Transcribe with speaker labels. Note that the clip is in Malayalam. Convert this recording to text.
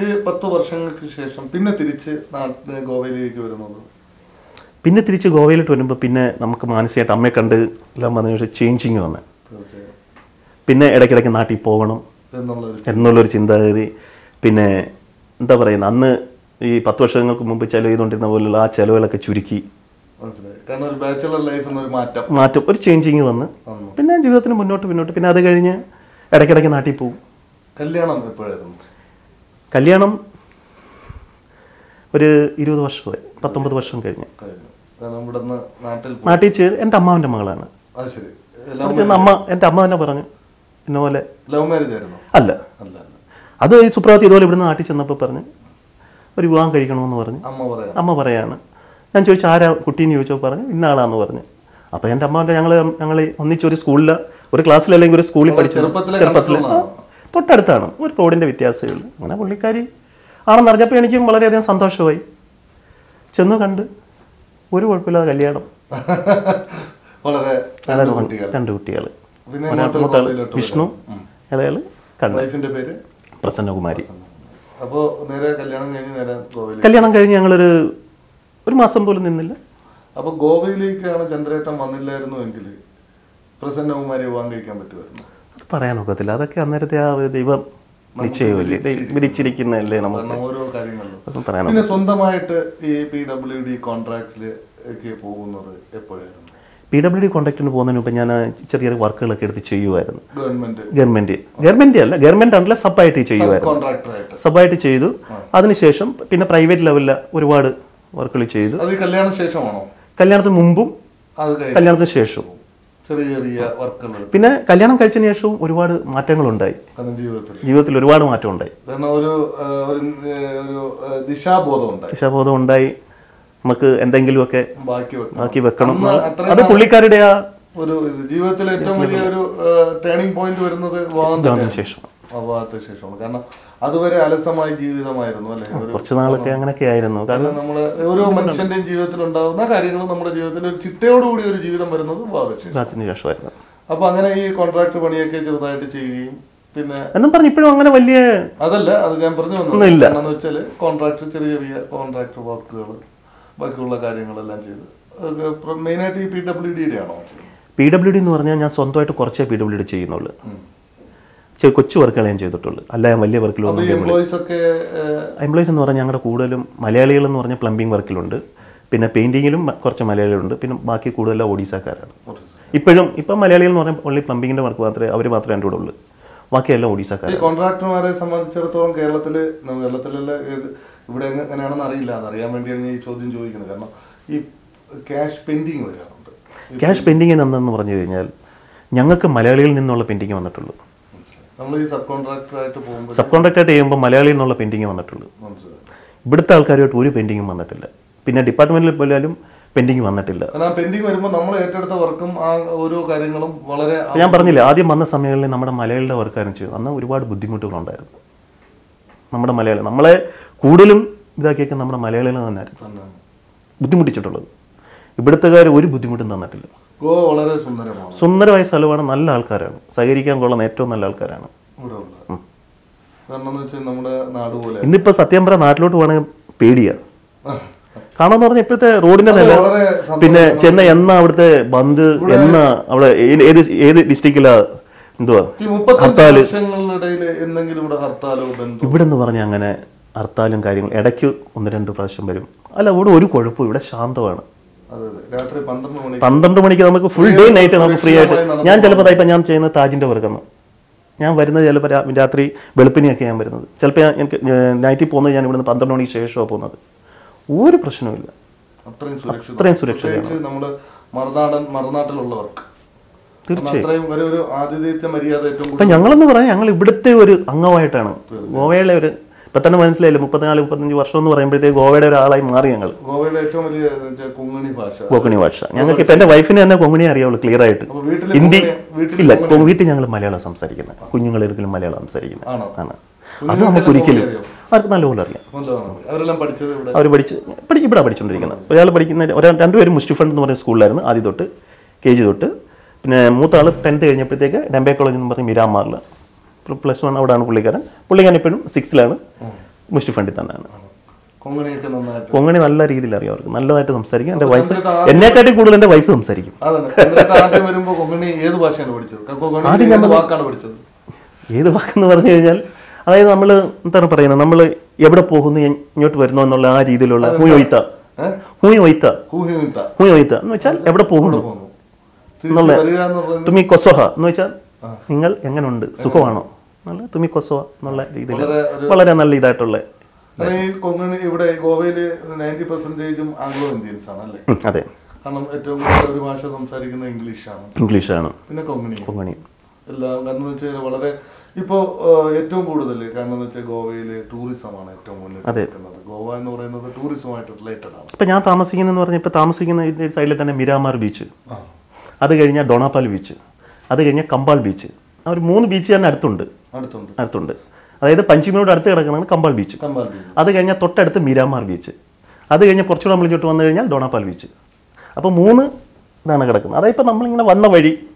Speaker 1: ഈ പത്ത് വർഷങ്ങൾക്ക് ശേഷം പിന്നെ തിരിച്ച് നാട്ടിൽ ഗോവയിലേക്ക് വരുന്നത്
Speaker 2: പിന്നെ തിരിച്ച് ഗോവയിലോട്ട് വരുമ്പോൾ പിന്നെ നമുക്ക് മാനസികമായിട്ട് അമ്മയെ കണ്ട് എല്ലാം വന്നതിന് ശേഷം ചേഞ്ചിങ് വന്ന്
Speaker 1: തീർച്ചയായും
Speaker 2: പിന്നെ ഇടയ്ക്കിടയ്ക്ക് നാട്ടിൽ പോകണം
Speaker 1: എന്നുള്ളൊരു
Speaker 2: എന്നുള്ളൊരു ചിന്താഗതി പിന്നെ എന്താ പറയുന്നത് അന്ന് ഈ പത്ത് വർഷങ്ങൾക്ക് മുമ്പ് ചെലവ് ചെയ്തുകൊണ്ടിരുന്ന പോലുള്ള ആ ചെലവുകളൊക്കെ ചുരുക്കി
Speaker 1: മനസ്സിലായി കാരണം ഒരു ബാച്ചുലർ ലൈഫ് എന്നൊരു മാറ്റം
Speaker 2: മാറ്റം ഒരു ചേഞ്ചിങ് വന്ന്
Speaker 1: വന്നു.
Speaker 2: പിന്നെ ജീവിതത്തിന് മുന്നോട്ട് മുന്നോട്ട് പിന്നെ അത് കഴിഞ്ഞ് ഇടയ്ക്കിടയ്ക്ക് നാട്ടിൽ പോകും
Speaker 1: കല്യാണം എപ്പോഴായിരുന്നു
Speaker 2: കല്യാണം ഒരു ഇരുപത് വർഷമായി പത്തൊമ്പത് വർഷം കഴിഞ്ഞ്
Speaker 1: കഴിഞ്ഞു കാരണം ഇവിടുന്ന് നാട്ടിൽ പോ-
Speaker 2: നാട്ടിൽ ചെയ്ത് എൻ്റെ അമ്മാവൻ്റെ മകളാണ്
Speaker 1: അത് ശരി
Speaker 2: അവിടെ ചെന്ന് അമ്മ എൻ്റെ അമ്മ തന്നെ പറഞ്ഞു എന്നെ പോലെ
Speaker 1: ലവ് മാരേജ് ആയിരുന്നു
Speaker 2: അല്ല
Speaker 1: അല്ല അല്ല
Speaker 2: അത് ഈ സുപ്രഭാതി ഇതുപോലെ ഇവിടുന്ന് നാട്ടിൽ ചെന്നപ്പോൾ പറഞ്ഞ് ഒരു വിവാഹം കഴിക്കണമെന്ന് പറഞ്ഞ്
Speaker 1: അമ്മ പറയാം
Speaker 2: അമ്മ പറയാണ് ഞാൻ ചോദിച്ചു ആരാ കുട്ടീന്ന് ചോദിച്ചപ്പോൾ പറഞ്ഞു ഇന്ന ആളാന്ന് പറഞ്ഞു അപ്പോൾ എൻ്റെ അമ്മാവൻ്റെ ഞങ്ങൾ ഞങ്ങൾ ഒന്നിച്ചൊരു സ്കൂളിൽ ഒരു ക്ലാസ്സിലല്ലെങ്കിൽ ഒരു സ്കൂളിൽ പഠിച്ചു
Speaker 1: ചെറുപ്പത്തിലെ
Speaker 2: ചെറുപ്പത്തിൽ
Speaker 1: കണ്ടിട്ടുള്ളതാണോ?
Speaker 2: തൊട്ടടുത്താണ് ഒരു റോഡിൻ്റെ വ്യത്യാസമേ ഉള്ളൂ അങ്ങനെ പുള്ളിക്കാരി ആണെന്ന് അറിഞ്ഞപ്പോൾ എനിക്കും വളരെയധികം സന്തോഷമായി ചെന്ന് കണ്ട് ഒരു കുഴപ്പമില്ലാതെ കല്യാണം
Speaker 1: വളരെ
Speaker 2: വളരെ
Speaker 1: രണ്ട് കുട്ടികൾ
Speaker 2: രണ്ട് കുട്ടികൾ
Speaker 1: പിന്നെ
Speaker 2: ഒരാൾ
Speaker 1: അങ്ങോട്ട്
Speaker 2: മൂത്താൾ
Speaker 1: ഗോവയിലോട്ട്
Speaker 2: വിഷ്ണു ഇളയാൾ കണ്ണൻ
Speaker 1: വൈഫിന്റെ പേര്
Speaker 2: പ്രസന്നകുമാരി
Speaker 1: അപ്പോ നേരെ കല്യാണം കഴിഞ്ഞ് നേരെ ഗോവയിൽ
Speaker 2: കല്യാണം കഴിഞ്ഞ് ഞങ്ങളൊരു ഒരു മാസം പോലും നിന്നില്ല
Speaker 1: അപ്പൊ ഗോവയിലേക്കാണ് ചന്ദ്രേട്ടൻ വന്നില്ലായിരുന്നു എങ്കിൽ പ്രസന്നകുമാരി വിവാഹം കഴിക്കാൻ പറ്റുമായിരുന്നു
Speaker 2: അത് പറയാനൊക്കത്തില്ല അതൊക്കെ അന്നേരത്തെ ആ ഒരു ദൈവം നിശ്ചയമല്ലേ ദൈ- വിധിച്ചിരിക്കുന്നതല്ലേ നമുക്ക്
Speaker 1: കാരണം ഓരോ കാര്യങ്ങളിലും
Speaker 2: അതൊന്നും പറയാനോ
Speaker 1: പിന്നെ സ്വന്തമായിട്ട് ഈ പി ഡബ്ല്യു ഡി കോൺട്രാക്റ്റിലേക്ക് പോകുന്നത് എപ്പോഴായിരുന്നു
Speaker 2: പി ഡബ്ല്യു ഡി കോൺട്രാക്റ്റിന് പോകുന്നതിന് മുമ്പ് ഞാൻ ചെറിയ ചെറിയ വർക്കുകളൊക്കെ എടുത്ത് ചെയ്യുമായിരുന്നു
Speaker 1: ഗവൺമെന്റ്
Speaker 2: ഗവൺമെന്റ് ഗവൺമെന്റ് അല്ല ഗവൺമെന്റ് അല്ല സബായിട്ട് ചെയ്യുമായിരുന്നു
Speaker 1: കോൺട്രാക്ടറായിട്ട്
Speaker 2: സബായിട്ട് ചെയ്തു അതിനുശേഷം പിന്നെ പ്രൈവറ്റ് ലെവലിൽ ഒരുപാട് വർക്കുകൾ ചെയ്തു
Speaker 1: അത് ഈ കല്യാണ ശേഷമാണോ
Speaker 2: കല്യാണത്തിന് മുമ്പും
Speaker 1: അത് കഴിഞ്ഞ്
Speaker 2: കല്യാണത്തിന് ശേഷവും
Speaker 1: ചെറിയ ചെറിയ വർക്കുകൾ
Speaker 2: പിന്നെ കല്യാണം കഴിച്ചതിന് ശേഷവും ഒരുപാട് മാറ്റങ്ങളുണ്ടായി
Speaker 1: കാരണം ജീവിതത്തിൽ
Speaker 2: ജീവിതത്തിൽ ഒരുപാട് മാറ്റം ഉണ്ടായി
Speaker 1: കാരണം ഒരു ആ, ഒരു ആ, ഒരു ആ, ദിശാബോധം ഉണ്ടായി
Speaker 2: ദിശാബോധം ഉണ്ടായി നമുക്ക് എന്തെങ്കിലുമൊക്കെ
Speaker 1: ബാക്കി വെക്കണം
Speaker 2: ബാക്കി വെക്കണം
Speaker 1: അന്ന്
Speaker 2: എന്നുള്ള-
Speaker 1: അത്രയും
Speaker 2: അത് പുള്ളിക്കാരുടെ ആ
Speaker 1: ഒരു ജീവിതത്തിലെ ഏറ്റവും വലിയ ഒരു ടേണിംഗ് പോയിന്റ് വരുന്നത് വിവാഹം
Speaker 2: ഇതിന്
Speaker 1: തന്നെയാണ്.
Speaker 2: ശേഷം
Speaker 1: വിവാഹത്തിന് ശേഷമാണ് കാരണം അതുവരെ അലസമായ ജീവിതമായിരുന്നു അല്ലേ ഒരു
Speaker 2: കുറച്ച് നാളൊക്കെ അങ്ങനെയൊക്കെ ആയിരുന്നു കാരണം
Speaker 1: കാരണം നമ്മള് ഓരോ മനുഷ്യന്റെയും ജീവിതത്തിൽ ഉണ്ടാകുന്ന കാര്യങ്ങളും നമ്മുടെ ജീവിതത്തിൽ ഒരു ചിട്ടയോടുകൂടി ഒരു ജീവിതം വരുന്നത് വിവാഹത്തിന്
Speaker 2: വിവാഹത്തിന് ശേഷമായിരുന്നു
Speaker 1: അപ്പൊ അങ്ങനെ ഈ കോൺട്രാക്ട് പണിയൊക്കെ ചെറുതായിട്ട് ചെയ്യുകയും പിന്നെ പിന്നെ
Speaker 2: എന്നും പറഞ്ഞ് ഇപ്പോഴും അങ്ങനെ വലിയ
Speaker 1: അതല്ല അത് ഞാൻ പറഞ്ഞു വന്നത്
Speaker 2: ഒന്നുമില്ല.
Speaker 1: എന്താണെന്ന് വെച്ചാൽ കോൺട്രാക്ട് ചെറിയ ചെറിയ കോൺട്രാക്ട് വർക്കുകൾ ബാക്കിയുള്ള കാര്യങ്ങളെല്ലാം ചെയ്ത് മെയിനായിട്ട് ഈ പി ഡബ്ല്യു ഡിയുടെ ആണോ
Speaker 2: പി ഡബ്ല്യു ഡി എന്ന് പറഞ്ഞാൽ ഞാൻ സ്വന്തമായിട്ട് കുറച്ചേ പി ഡബ്ല്യു ഡി ചെയ്യുന്നുള്ളൂ ചെറിയ കൊച്ചു വർക്കുകൾ ഞാൻ ചെയ്തിട്ടുള്ളൂ അല്ല ഞാൻ വലിയ
Speaker 1: അപ്പൊ
Speaker 2: വർക്കിലൊന്നും
Speaker 1: ഈ എംപ്ലോയീസ് ഒക്കെ ഏഹ്,
Speaker 2: എംപ്ലോയീസ് എന്ന് പറഞ്ഞാൽ ഞങ്ങളുടെ കൂടുതലും മലയാളികൾ എന്ന് പറഞ്ഞാൽ പ്ലംബിംഗ് വർക്കിലുണ്ട് പിന്നെ പെയിൻറ്റിങ്ങിലും കുറച്ച് മലയാളികളുണ്ട് പിന്നെ ബാക്കി കൂടുതലും ഒഡീസക്കാരാണ് ഇപ്പോഴും ഇപ്പം മലയാളികൾ എന്ന് പറഞ്ഞാൽ ഓൺലി പ്ലംബിങ്ങിൻ്റെ വർക്ക് മാത്രമേ അവർ മാത്രമേ എൻ്റെ കൂടെ ഉള്ളൂ ബാക്കിയെല്ലാം
Speaker 1: ഈ
Speaker 2: ഒഡീസക്കാരാണ്
Speaker 1: കോൺട്രാക്ടർമാരെ സംബന്ധിച്ചിടത്തോളം കേരളത്തില് ന- കേരളത്തിലല്ല ഏത് ഇവിടെ എങ്ങ- എങ്ങനെയാണെന്ന് അറിയില്ല അതറിയാൻ വേണ്ടിയാണ് ഞാൻ ഈ ചോദ്യം ചോദിക്കുന്നത് കാരണം ഈ ക്യാഷ് പെൻഡിങ് വരാറുണ്ട്
Speaker 2: ക്യാഷ് പെൻഡിങ് എന്തെന്ന് പറഞ്ഞു കഴിഞ്ഞാൽ ഞങ്ങൾക്ക് മലയാളികളിൽ നിന്നുള്ള പെൻഡിങ് വന്നിട്ടുള്ളൂ
Speaker 1: മനസ്സിലായി നമ്മൾ ഈ സബ് കോൺട്രാക്ടറായിട്ട് പോകുമ്പോൾ
Speaker 2: സബ് കോൺട്രാക്റ്റായിട്ട് ചെയ്യുമ്പോൾ മലയാളിയിൽ നിന്നുള്ള പെൻഡിങ് വന്നിട്ടുള്ളൂ
Speaker 1: മനസ്സിലായി
Speaker 2: ഇവിടുത്തെ ആൾക്കാരുമായിട്ട് ഒരു പെൻഡിങ്ങും വന്നിട്ടില്ല പിന്നെ ഡിപ്പാർട്ട്മെന്റിൽ പോയാലും പെൻഡിങ് വന്നിട്ടില്ല
Speaker 1: കാരണം ആ പെൻഡിങ് വരുമ്പോൾ നമ്മൾ ഏറ്റെടുത്ത വർക്കും ആ ഓരോ കാര്യങ്ങളും വളരെ
Speaker 2: ഞാൻ പറഞ്ഞില്ല ആദ്യം വന്ന സമയങ്ങളിൽ നമ്മുടെ മലയാളിയുടെ വർക്കാരും ചെയ്തു അന്ന് ഒരുപാട് ബുദ്ധിമുട്ടുകളുണ്ടായിരുന്നു നമ്മുടെ മലയാളി നമ്മളെ കൂടുതലും ഇതാക്കിയൊക്കെ നമ്മുടെ മലയാളികൾ തന്നെയായിരുന്നു
Speaker 1: തന്നെയാണ്.
Speaker 2: ബുദ്ധിമുട്ടിച്ചിട്ടുള്ളത് ഇവിടുത്തുകാർ ഒരു ബുദ്ധിമുട്ടും തന്നിട്ടില്ല
Speaker 1: ഗോവ വളരെ സുന്ദരമാണ്
Speaker 2: സുന്ദരമായ സ്ഥലമാണ് നല്ല ആൾക്കാരാണ് സഹകരിക്കാൻ കൊള്ളുന്ന ഏറ്റവും നല്ല ആൾക്കാരാണ്
Speaker 1: ഇവിടെ ഉള്ള കാരണം എന്ന് വെച്ചാൽ നമ്മുടെ നാട് പോലെ
Speaker 2: ഇന്നിപ്പോൾ സത്യം പറഞ്ഞാൽ നാട്ടിലോട്ട് പോകണമെങ്കിൽ പേടിയാണ് കാണാന്ന് പറഞ്ഞാൽ ഇപ്പോഴത്തെ റോഡിന്റെ നില
Speaker 1: വളരെ
Speaker 2: പിന്നെ ചെന്ന എന്ന അവിടുത്തെ ബന്ദ് എന്ന അവിടെ ഏത് ഏത് ഏത് ഡിസ്ട്രിക്റ്റിലാ എന്തുവാ
Speaker 1: ഈ മുപ്പത്തഞ്ച് വർഷങ്ങളിനിടയിൽ എന്തെങ്കിലും ഇവിടെ ഹർത്താലോ ബന്ധോ
Speaker 2: ഇവിടെ എന്ന് പറഞ്ഞാൽ അങ്ങനെ ഹർത്താലും കാര്യങ്ങളും ഇടയ്ക്ക് ഒന്ന് രണ്ട് പ്രാവശ്യം വരും അല്ല ഇവിടെ ഒരു കുഴപ്പവും ഇവിടെ ശാന്തമാണ്
Speaker 1: അതെ അതെ രാത്രി പന്ത്രണ്ട് മണി
Speaker 2: പന്ത്രണ്ട് മണിക്ക് നമുക്ക് ഫുൾ ഡേ നൈറ്റ് നമുക്ക് ഫ്രീ ആയിട്ട് ഞാൻ ചിലപ്പോൾ ഇപ്പം ഞാൻ ചെയ്യുന്ന താജിൻ്റെ വർക്കാണ് ഞാൻ വരുന്നത് ചിലപ്പോൾ രാ- രാത്രി വെളുപ്പിനെയൊക്കെ ഞാൻ വരുന്നത് ചിലപ്പോൾ ഞാൻ എനിക്ക് നൈറ്റിൽ പോകുന്നത് ഞാൻ ഇവിടുന്ന് പന്ത്രണ്ട് മണിക്ക് ശേഷമാണ് പോകുന്നത് ഒരു പ്രശ്നവുമില്ല
Speaker 1: അത്രയും സുരക്ഷിതം
Speaker 2: അത്രയും സുരക്ഷിതമാണ്
Speaker 1: പ്രത്യേകിച്ച് നമ്മുടെ മറുനാടൻ മറുനാട്ടിലുള്ളവർക്ക്
Speaker 2: തീർച്ചയായും
Speaker 1: അത്രയും ഒരു ഒരു ആതിഥേയത്വ മര്യാദ ഏറ്റവും കൂടുതൽ
Speaker 2: അപ്പം ഞങ്ങളെന്ന് പറഞ്ഞാൽ ഞങ്ങൾ ഇവിടുത്തെ ഒരു അംഗമായിട്ടാണ് ഗോവയിലെ ഒരു ഇപ്പം തന്നെ മനസ്സിലായില്ലേ മുപ്പത്തിനാല് മുപ്പത്തഞ്ച് വർഷം എന്ന് പറയുമ്പോഴത്തേക്ക് ഗോവയുടെ ഒരാളായി മാറി ഞങ്ങൾ
Speaker 1: ഗോവയുടെ ഏറ്റവും വലിയ എന്ന് വെച്ചാൽ കൊങ്ങണി ഭാഷ
Speaker 2: കൊങ്കണി ഭാഷ ഞങ്ങൾക്ക് ഇപ്പം എൻ്റെ വൈഫിന് തന്നെ കൊങ്കണി അറിയാവുള്ളൂ ക്ലിയർ ആയിട്ട്
Speaker 1: അപ്പൊ വീട്ടിൽ
Speaker 2: ഹിന്ദി
Speaker 1: വീട്ടിൽ
Speaker 2: ഇല്ല കൊ- വീട്ടിൽ ഞങ്ങൾ മലയാളം സംസാരിക്കുന്നത് കുഞ്ഞുങ്ങളൊരിക്കലും മലയാളം സംസാരിക്കുന്നത്
Speaker 1: ആണോ
Speaker 2: ആണ് അത് നമുക്ക് ഒരിക്കലും അവർക്ക് നല്ലപോലെ അറിയാം
Speaker 1: നല്ലതാണ് അവരെല്ലാം പഠിച്ചത് ഇവിടെ
Speaker 2: അവർ പഠിച്ച് പഠി ഇവിടെ പഠിച്ചുകൊണ്ടിരിക്കുന്നത് ഒരാൾ പഠിക്കുന്ന ഒരാൾ രണ്ടുപേരും മുസ്റ്റി ഫണ്ട് എന്ന് പറയുന്ന സ്കൂളിലായിരുന്നു ആദ്യം തൊട്ട് കെ ജി തൊട്ട് പിന്നെ മൂത്ത ആൾ ടെൻത്ത് കഴിഞ്ഞപ്പോഴത്തേക്ക് ഡെമ്പേ കോളേജ് എന്ന് പറഞ്ഞ് മിരാമാറിൽ പ്ലസ് വൺ അവിടെയാണ് പുള്ളിക്കാരൻ പുള്ളിക്കാരൻ ഇപ്പോഴും സിക്സിലാണ് മുഷ്ടി ഫണ്ടിൽ തന്നെയാണ്
Speaker 1: കൊങ്ങണിയൊക്കെ നന്നായിട്ട്
Speaker 2: കൊങ്ങണി നല്ല രീതിയിൽ അറിയാം അവർക്ക് നല്ലതായിട്ട് സംസാരിക്കും എൻ്റെ വൈഫ്
Speaker 1: ചന്ദ്രേട്ടാ,
Speaker 2: എന്നെക്കാട്ടി കൂടുതൽ എൻ്റെ വൈഫ് സംസാരിക്കും
Speaker 1: അതാണ് ചന്ദ്രേട്ടൻ ആദ്യം വരുമ്പോ കൊങ്ങണി ഏത് ഭാഷയാണ് പഠിച്ചത് കൊങ്ങണി ഏത് വാക്കാണ് പഠിച്ചത്
Speaker 2: ഏത് വാക്കെന്ന് പറഞ്ഞു കഴിഞ്ഞാൽ അതായത് നമ്മൾ എന്താണ് പറയുന്നത് നമ്മൾ എവിടെ പോകുന്നു ഇ- ഇങ്ങോട്ട് വരുന്നു എന്നുള്ള ആ രീതിയിലുള്ള ഹൂയ് ഒയ്ത്ത
Speaker 1: ഏഹ്
Speaker 2: ഹൂയ് ഒയ്ത്ത
Speaker 1: ഹൂഹിമിത്ത
Speaker 2: ഹൂയ് ഒയ്ത്ത എന്ന് വെച്ചാൽ എവിടെ പോകുന്നു
Speaker 1: പോകുന്നു തിരിച്ച് വരിക എന്നുള്ളത്
Speaker 2: തുമി കൊസോഹ എന്ന് വെച്ചാൽ നിങ്ങൾ എങ്ങനെയുണ്ട് സുഖമാണോ നല്ല തുമി കൊസോഹ എന്നുള്ള രീതിയിൽ
Speaker 1: വളരെ
Speaker 2: വളരെ നല്ല ഇതായിട്ടുള്ള
Speaker 1: കാരണം ഈ കൊങ്ങണി ഇവിടെ ഗോവയില് നയൻറ്റി പെർസെന്റേജും ആംഗ്ലോ ഇന്ത്യൻസ് ആണ് അല്ലേ
Speaker 2: ഉം, അതെ
Speaker 1: കാരണം ഏറ്റവും കൂടുതൽ ഒരു ഭാഷ സംസാരിക്കുന്നത് ഇംഗ്ലീഷാണ്
Speaker 2: ഇംഗ്ലീഷാണ്
Speaker 1: പിന്നെ കൊങ്ങണി
Speaker 2: കൊങ്ങണി
Speaker 1: എല്ലാം കാരണം എന്ന് വെച്ചാൽ വളരെ ഇപ്പോ ഏറ്റവും കൂടുതൽ കാരണം എന്ന് വെച്ചാൽ ഗോവയില് ടൂറിസമാണ് ഏറ്റവും മുന്നിൽ നിൽക്കുന്നത് ഗോവ എന്ന് പറയുന്നത് ടൂറിസവുമായിട്ട് റിലേറ്റഡ് ആണ്
Speaker 2: ഇപ്പം ഞാൻ താമസിക്കുന്നതെന്ന് പറഞ്ഞാൽ ഇപ്പോൾ താമസിക്കുന്ന ഇതിൻ്റെ സൈഡിൽ തന്നെ മിരാമാർ ബീച്ച്
Speaker 1: ആ.
Speaker 2: അത് കഴിഞ്ഞാൽ ഡൊണാപ്പാൽ ബീച്ച് അത് കഴിഞ്ഞാൽ കമ്പാൾ ബീച്ച് ആ ഒരു മൂന്ന് ബീച്ച് തന്നെ അടുത്തുണ്ട്
Speaker 1: അടുത്തുണ്ട്
Speaker 2: അടുത്തുണ്ട് അതായത് പഞ്ചിമിനോട് അടുത്ത് കിടക്കുന്നതാണ് കമ്പാൾ ബീച്ച്
Speaker 1: കമ്പാൽ ദ്വീപ്
Speaker 2: അത് കഴിഞ്ഞാൽ തൊട്ടടുത്ത് മിരാമാർ ബീച്ച് അത് കഴിഞ്ഞ് കുറച്ചുകൂടെ നമ്മൾ ഇങ്ങോട്ട് വന്നു കഴിഞ്ഞാൽ ഡോണാപ്പാൽ ബീച്ച് അപ്പോൾ മൂന്ന് ഇതാണ് കിടക്കുന്നത് അതായത് ഇപ്പോൾ നമ്മളിങ്ങനെ വന്ന വഴി